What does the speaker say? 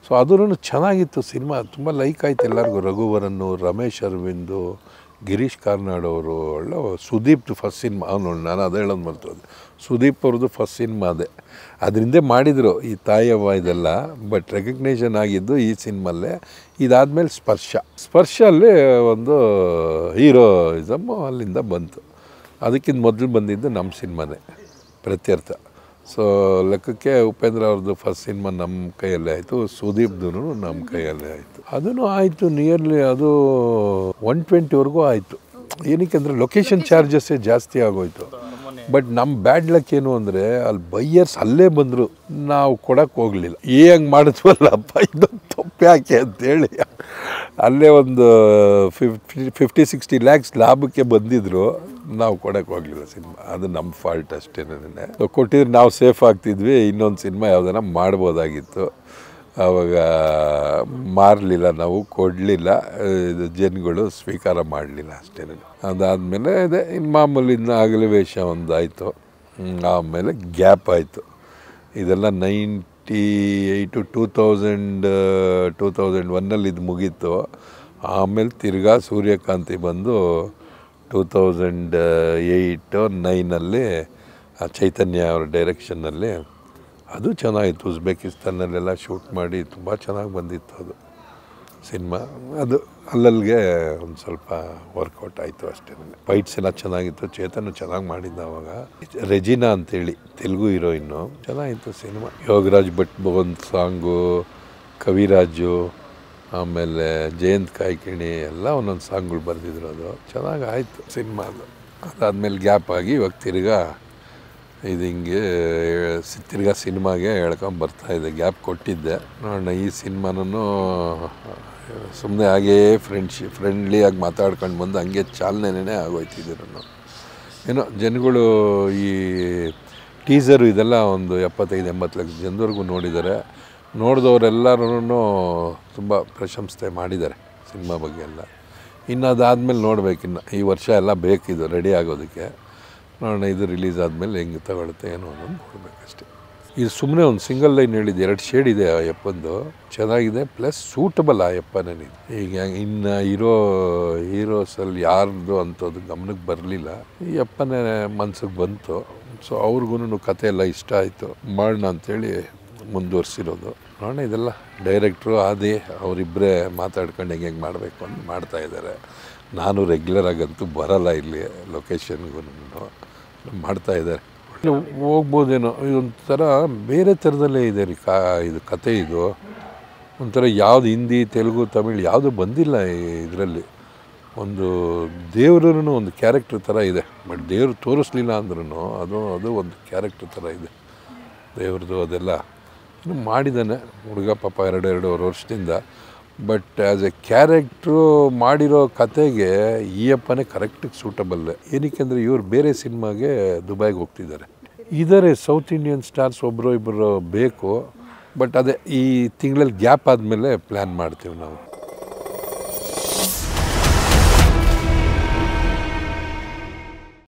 so ಅದೂ ಚೆನ್ನಾಗಿತ್ತು cinema ತುಂಬ ಲೈಕ್ ಆಯ್ತು ಎಲ್ಲರಿಗೂ ರಘುವರನ್ನು ರಮೇಶ್ ಅರವಿಂದು ಗಿರೀಶ್ ಕಾರ್ನಾಡ್ ಅವರು ಒಳ್ಳೆ ಸುದೀಪ್ ಫಸ್ಟ್ ಸಿನಿಮಾ ಅವನು ನಾನು ಅದೇ ಹೇಳೋದು ಮರ್ತೋದು ಸುದೀಪ್ ಅವ್ರದ್ದು ಫಸ್ಟ್ ಸಿನಿಮಾ ಅದೇ ಅದರಿಂದೇ ಮಾಡಿದರು ಈ ತಾಯವ್ವ ಇದೆಲ್ಲ ಬಟ್ ರೆಕಗ್ನೇಷನ್ ಆಗಿದ್ದು ಈ ಸಿನಿಮಲ್ಲೇ ಇದಾದಮೇಲೆ ಸ್ಪರ್ಶ ಸ್ಪರ್ಶಲ್ಲಿ ಒಂದು ಹೀರೋಯಿಸಮ್ಮು ಅಲ್ಲಿಂದ ಬಂತು ಅದಕ್ಕಿಂತ ಮೊದಲು ಬಂದಿದ್ದು ನಮ್ಮ ಸಿನಿಮಾನೇ ಪ್ರತ್ಯರ್ಥ ಸೊ ಲೆಕ್ಕಕ್ಕೆ ಉಪೇಂದ್ರ ಅವ್ರದ್ದು ಫಸ್ಟ್ ಸಿನಿಮಾ ನಮ್ಮ ಕೈಯಲ್ಲೇ ಆಯಿತು ಸುದೀಪ್ದು ನಮ್ಮ ಕೈಯಲ್ಲೇ ಆಯಿತು ಅದೂ ಆಯಿತು ನಿಯರ್ಲಿ ಅದು ಒನ್ ಟ್ವೆಂಟಿವರೆಗೂ ಆಯಿತು ಏನಕ್ಕೆ ಅಂದರೆ ಲೊಕೇಶನ್ ಚಾರ್ಜಸ್ಸೇ ಜಾಸ್ತಿ ಆಗೋಯ್ತು ಬಟ್ ನಮ್ಮ ಬ್ಯಾಡ್ ಲಕ್ ಏನು ಅಂದರೆ ಅಲ್ಲಿ ಬೈಯರ್ಸ್ ಅಲ್ಲೇ ಬಂದರು ನಾವು ಕೊಡಕ್ಕೆ ಹೋಗಲಿಲ್ಲ ಏ ಹಂಗೆ ಮಾಡಿದ್ವಲ್ಲಪ್ಪ ಇದು ತಪ್ಪು ಯಾಕೆ ಅಂತೇಳಿ ಅಲ್ಲೇ ಒಂದು ಫಿಫ್ಟಿ ಫಿಫ್ಟಿ ಸಿಕ್ಸ್ಟಿ ಲ್ಯಾಕ್ಸ್ ಲಾಭಕ್ಕೆ ಬಂದಿದ್ರು ನಾವು ಕೊಡಕ್ಕೆ ಹೋಗಲಿಲ್ಲ ಸಿನಿಮಾ ಅದು ನಮ್ಮ ಫಾಲ್ಟ್ ಅಷ್ಟೇನೆ ಕೊಟ್ಟಿದ್ರೆ ನಾವು ಸೇಫ್ ಆಗ್ತಿದ್ವಿ ಇನ್ನೊಂದು ಸಿನಿಮಾ ಯಾವ್ದಾರ ಮಾಡ್ಬೋದಾಗಿತ್ತು ಆವಾಗ ಮಾರಲಿಲ್ಲ ನಾವು ಕೊಡಲಿಲ್ಲ ಇದು ಜನಗಳು ಸ್ವೀಕಾರ ಮಾಡಲಿಲ್ಲ ಅಷ್ಟೇ ಅದಾದಮೇಲೆ ಇದೆ ಇನ್ನು ಮಾಮೂಲಿ ಇನ್ನು ಆಗಲೇ ವೇಷ ಒಂದು ಆಯಿತು ಆಮೇಲೆ ಗ್ಯಾಪ್ ಆಯಿತು ಇದೆಲ್ಲ ninety eight two thousand two thousand ಒನ್ನಲ್ಲಿ ಇದು ಮುಗೀತು ಆಮೇಲೆ ತಿರ್ಗಾ ಸೂರ್ಯಕಾಂತಿ ಬಂದು ಟೂ ತೌಸಂಡ್ ಏಯ್ಟು ನೈನಲ್ಲಿ ಆ ಚೈತನ್ಯ ಅವ್ರ ಡೈರೆಕ್ಷನ್ನಲ್ಲಿ ಅದು ಚೆನ್ನಾಗಿತ್ತು ಉಜ್ಬೇಕಿಸ್ತಾನಲ್ಲೆಲ್ಲ ಶೂಟ್ ಮಾಡಿ ತುಂಬ ಚೆನ್ನಾಗಿ ಬಂದಿತ್ತು ಅದು ಸಿನಿಮಾ ಅದು ಅಲ್ಲಲ್ಲಿಗೆ ಒಂದು ಸ್ವಲ್ಪ ವರ್ಕೌಟ್ ಆಯಿತು ಅಷ್ಟೇ ಫೈಟ್ಸ್ ಎಲ್ಲ ಚೆನ್ನಾಗಿತ್ತು ಚೇತನ್ ಚೆನ್ನಾಗಿ ಮಾಡಿದ್ದ ಅವಾಗ ರೆಜಿನಾ ಅಂತೇಳಿ ತೆಲುಗು ಹೀರೋಯಿನ್ನು ಚೆನ್ನಾಗಿತ್ತು ಸಿನಿಮಾ ಯೋಗರಾಜ್ ಭಟ್ ಒಂದು ಸಾಂಗು ಕವಿರಾಜು ಆಮೇಲೆ ಜಯಂತ್ ಕಾಯ್ಕಿಣಿ ಎಲ್ಲ ಒಂದೊಂದು ಸಾಂಗ್ಗಳು ಬರೆದಿದ್ರು ಅದು ಚೆನ್ನಾಗಿ ಆಯಿತು ಸಿನಿಮಾ ಅದು ಅದಾದಮೇಲೆ ಗ್ಯಾಪ್ ಆಗಿ ಇವಾಗ ತಿರ್ಗಾ ಇದು ಹಿಂಗೆ ಸಿ- ತಿರ್ಗಾ ಸಿನಿಮಾಗೆ ಹೇಳ್ಕೊಂಡು ಬರ್ತಾ ಇದೆ ಗ್ಯಾಪ್ ಕೊಟ್ಟಿದ್ದೆ ನೋಡೋಣ ಈ ಸಿನಿಮಾನೂ ಸುಮ್ಮನೆ ಹಾಗೇ ಫ್ರೆಂಡ್ಶಿಪ್ ಫ್ರೆಂಡ್ಲಿಯಾಗಿ ಮಾತಾಡ್ಕೊಂಡು ಬಂದು ಹಂಗೆ ಚಾಲನೆನೇ ಆಗೋಯ್ತಿದ್ರು ಏನೋ ಜನಗಳು ಈ ಟೀಸರು ಇದೆಲ್ಲ ಒಂದು ಎಪ್ಪತ್ತೈದು ಎಂಬತ್ತು ಲಕ್ಷ ಜನದವರೆಗೂ ನೋಡಿದ್ದಾರೆ ನೋಡಿದವರೆಲ್ಲರೂ ತುಂಬ ಪ್ರಶಂಸೆ ಮಾಡಿದ್ದಾರೆ ಸಿನಿಮಾ ಬಗ್ಗೆ ಎಲ್ಲ ಇನ್ನು ಅದಾದಮೇಲೆ ನೋಡ್ಬೇಕಿನ್ನು ಈ ವರ್ಷ ಎಲ್ಲ ಬೇಕಿದು ರೆಡಿ ಆಗೋದಕ್ಕೆ ನೋಡೋಣ ಇದು ರಿಲೀಸ್ ಆದಮೇಲೆ ಹೆಂಗೆ ತಗೊಳುತ್ತೆ ಏನೋ ಅನ್ನೋದು ನೋಡಬೇಕಷ್ಟೆ ಇದು ಸುಮ್ಮನೆ ಒಂದು ಸಿಂಗಲ್ ಲೈನ್ ಹೇಳಿದ್ದು ಎರಡು ಶೇಡ್ ಇದೆ ಆ ಯಪ್ಪಂದು ಚೆನ್ನಾಗಿದೆ ಪ್ಲಸ್ ಸೂಟಬಲ್ ಆ ಯಪ್ಪನೇ ಈಗ ಇನ್ನು ಹೀರೋ ಹೀರೋಸಲ್ಲಿ ಯಾರ್ದು ಅಂಥದ್ದು ಗಮನಕ್ಕೆ ಬರಲಿಲ್ಲ ಈ ಯಪ್ಪನೇ ಮನ್ಸಿಗೆ ಬಂತು ಸೊ ಅವ್ರಿಗೂ ಕತೆ ಎಲ್ಲ ಇಷ್ಟ ಆಯಿತು ಮಾಡೋಣ ಅಂಥೇಳಿ ಮುಂದುವರ್ಸಿರೋದು ನೋಡೋಣ ಇದೆಲ್ಲ ಡೈರೆಕ್ಟ್ರು ಆದಿ ಅವರಿಬ್ಬರೇ ಮಾತಾಡ್ಕೊಂಡು ಹೆಂಗೆ ಹೆಂಗೆ ಮಾಡಬೇಕು ಅಂತ ಮಾಡ್ತಾ ಇದ್ದಾರೆ ನಾನು ರೆಗ್ಯುಲರಾಗಂತೂ ಬರಲ್ಲ ಇಲ್ಲಿ ಲೊಕೇಶನ್ಗೂ ಮಾಡ್ತಾ ಇದ್ದಾರೆ ಇನ್ನು ಹೋಗ್ಬೋದೇನೋ ಇದೊಂಥರ ಬೇರೆ ಥರದಲ್ಲೇ ಇದೆ ರೀ ಕಾ ಇದು ಕತೆ ಇದು ಒಂಥರ ಯಾವ್ದು ಹಿಂದಿ ತೆಲುಗು ತಮಿಳ್ ಯಾವುದು ಬಂದಿಲ್ಲ ಇದರಲ್ಲಿ ಒಂದು ದೇವ್ರೂ ಒಂದು ಕ್ಯಾರೆಕ್ಟರ್ ಥರ ಇದೆ ಬಟ್ ದೇವ್ರು ತೋರಿಸ್ಲಿಲ್ಲ ಅಂದ್ರೂ ಅದು ಅದು ಒಂದು ಕ್ಯಾರೆಕ್ಟರ್ ಥರ ಇದೆ ದೇವ್ರದ್ದು ಅದೆಲ್ಲ ಇನ್ನು ಮಾಡಿದ್ದಾನೆ ಹುಡುಗ ಪಾಪ ಎರಡು ಎರಡೂವರೆ ವರ್ಷದಿಂದ ಬಟ್ ಆ್ಯಸ್ ಎ ಕ್ಯಾರೆಕ್ಟ್ರು ಮಾಡಿರೋ ಕತೆಗೆ ಈ ಅಪ್ಪನೇ ಕರೆಕ್ಟಿಗೆ ಸೂಟಬಲ್ ಏನಕ್ಕೆ ಅಂದರೆ ಇವ್ರು ಬೇರೆ ಸಿನಿಮಾಗೆ ದುಬೈಗೆ ಹೋಗ್ತಿದ್ದಾರೆ ಇದ್ದಾರೆ ಸೌತ್ ಇಂಡಿಯನ್ ಸ್ಟಾರ್ಸ್ ಒಬ್ಬರು ಇಬ್ಬರು ಬೇಕು ಬಟ್ ಅದೇ ಈ ತಿಂಗಳಲ್ಲಿ ಗ್ಯಾಪ್ ಆದಮೇಲೆ ಪ್ಲ್ಯಾನ್ ಮಾಡ್ತೀವಿ ನಾವು